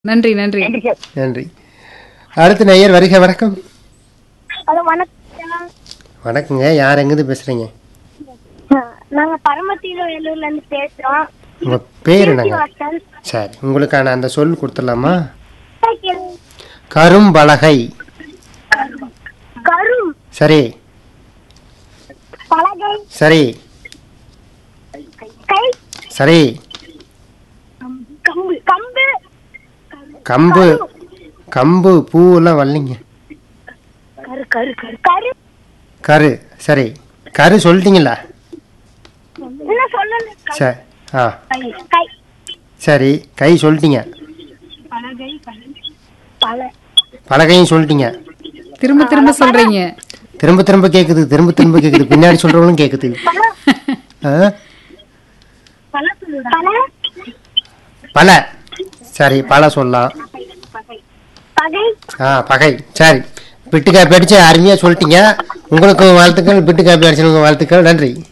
நன்றி நன்றி நன்றி சார் நன்றி அடுத்த நேயர் வருக வணக்கம் ஹலோ வணக்கம் வணக்கங்க யார் எங்கேருந்து பேசுறீங்க நாங்க பரமத்தியில வேலூர்ல இருந்து பேசுறோம் உங்க பேர் என்னங்க வாசல். சரி உங்களுக்கான அந்த சொல் கொடுத்துடலாமா சைக்கிள். கரும்பலகை கரும் சரி பலகை சரி கை சரி கம்பு கம்பு கம்பு கம்பு பூவெல்லாம் வரலைங்க கரு கரு கரு கரு கரு சரி கரு சொல்லிட்டீங்களா என்ன சொல்லல சரி ஆ கை கை சரி கை சொல்லிட்டீங்க பலகை பல பலகையும் சொல்லிட்டீங்க திரும்ப திரும்ப சொல்றீங்க திரும்ப திரும்ப கேட்குது திரும்ப திரும்ப கேட்குது பின்னாடி சொல்கிறவங்களும் கேட்குது ஆ பல பல பல சரி பல சொல்லலாம் பகை ஆ பகை சரி பிட்டு காப்பி அடிச்சு அருமையாக சொல்லிட்டீங்க உங்களுக்கும் வாழ்த்துக்கள் பிட்டு காப்பி அடிச்சவங்க வாழ்த்துக்கள் நன்றி